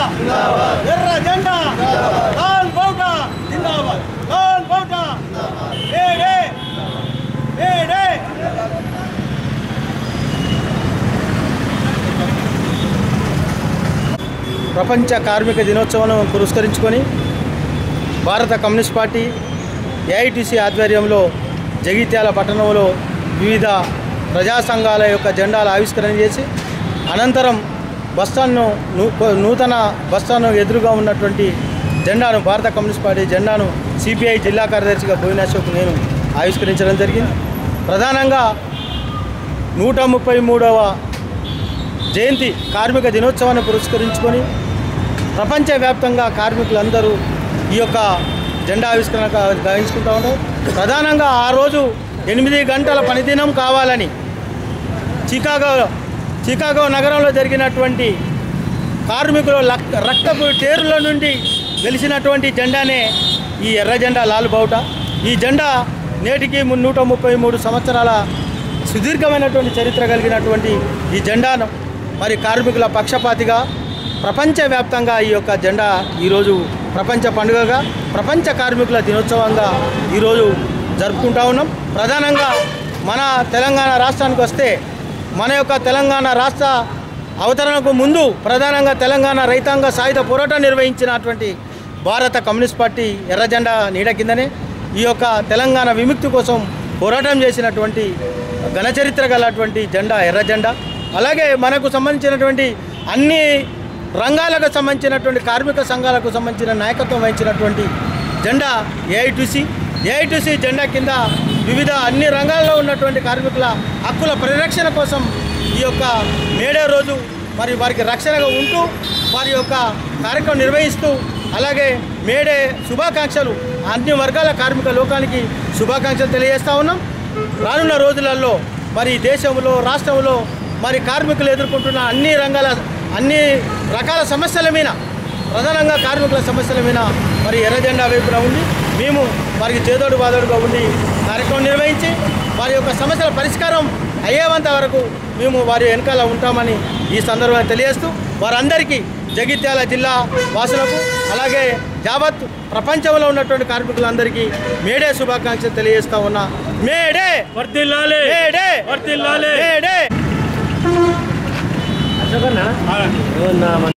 ఎర్ర జెండా లాల్ బౌటా జిందాబాద్ లాల్ బౌటా ఏడే ఏడే ప్రపంచ కార్మిక దినోత్సవం పురస్కరించుకొని భారత కమ్యూనిస్ట్ పార్టీ ఏఐటిసి ఆధ్వర్యంలో జగిత్యాల పట్టణంలో వివిధ ప్రజా సంఘాల యొక్క జెండాల ఆవిష్కరణ చేసి అనంతరం బస్టాండ్ను నూ- నూతన బస్టాండ్ ఎదురుగా ఉన్నటువంటి జెండాను భారత కమ్యూనిస్ట్ పార్టీ జెండాను సిపిఐ జిల్లా కార్యదర్శిగా బోయిన అశోక్ నేను ఆవిష్కరించడం జరిగింది ప్రధానంగా నూట ముప్పై మూడవ జయంతి కార్మిక దినోత్సవాన్ని పురస్కరించుకొని ప్రపంచవ్యాప్తంగా కార్మికులందరూ ఈ యొక్క జెండా ఆవిష్కరణ గా- గావించుకుంటూ ఉంటారు ప్రధానంగా ఆ రోజు ఎనిమిది గంటల పనిదినం కావాలని చికాగో చికాగో నగరంలో జరిగినటువంటి కార్మికుల లక్- రక్తపు టేరుల నుండి వెలిసినటువంటి జెండానే ఈ ఎర్ర జెండా లాల్ బౌట ఈ జెండా నేటికి ము- నూట ముప్పై మూడు సంవత్సరాల సుదీర్ఘమైనటువంటి చరిత్ర కలిగినటువంటి ఈ జెండాను మరి కార్మికుల పక్షపాతిగా ప్రపంచవ్యాప్తంగా ఈ యొక్క జెండా ఈరోజు ప్రపంచ పండుగగా ప్రపంచ కార్మికుల దినోత్సవంగా ఈరోజు జరుపుకుంటా ఉన్నాం ప్రధానంగా మన తెలంగాణ రాష్ట్రానికి వస్తే మన యొక్క తెలంగాణ రాష్ట్ర అవతరణకు ముందు ప్రధానంగా తెలంగాణ రైతాంగ సాయుధ పోరాటం నిర్వహించినటువంటి భారత కమ్యూనిస్ట్ పార్టీ ఎర్ర జెండా నీడ కిందనే ఈ యొక్క తెలంగాణ విముక్తి కోసం పోరాటం చేసినటువంటి ఘనచరిత్ర గలటువంటి జెండా ఎర్ర జెండా అలాగే మనకు సంబంధించినటువంటి అన్ని రంగాలకు సంబంధించినటువంటి కార్మిక సంఘాలకు సంబంధించిన నాయకత్వం వహించినటువంటి జెండా ఏఐటీసీ ఏఐటీసీ జెండా కింద వివిధ అన్ని రంగాల్లో ఉన్నటువంటి కార్మికుల హక్కుల పరిరక్షణ కోసం ఈ యొక్క మేడే రోజు మరి వారికి రక్షణగా ఉంటూ వారి యొక్క కార్యక్రమం నిర్వహిస్తూ అలాగే మేడే శుభాకాంక్షలు అన్ని వర్గాల కార్మిక లోకానికి శుభాకాంక్షలు తెలియజేస్తా ఉన్నాం రానున్న రోజులలో మరి దేశంలో రాష్ట్రంలో మరి కార్మికులు ఎదుర్కొంటున్న అన్ని రంగాల అన్ని రకాల సమస్యల మీద ప్రధానంగా కార్మికుల సమస్యల మీద మరి ఎర్ర జెండా వైపున ఉండి మేము వారికి చేదోడు బాదోడుగా ఉండి కార్యక్రమం నిర్వహించి వారి యొక్క సమస్యల పరిష్కారం అయ్యేంత వరకు మేము వారి వెనకాల ఉంటామని ఈ సందర్భంగా తెలియజేస్తూ వారందరికీ జగిత్యాల జిల్లా వాసులకు అలాగే యావత్ ప్రపంచంలో ఉన్నటువంటి కార్మికులందరికీ మేడే శుభాకాంక్షలు తెలియజేస్తా ఉన్నా మేడే వర్దిల్లాలి మేడే వర్దిల్లాలి మేడే అశోకన్నా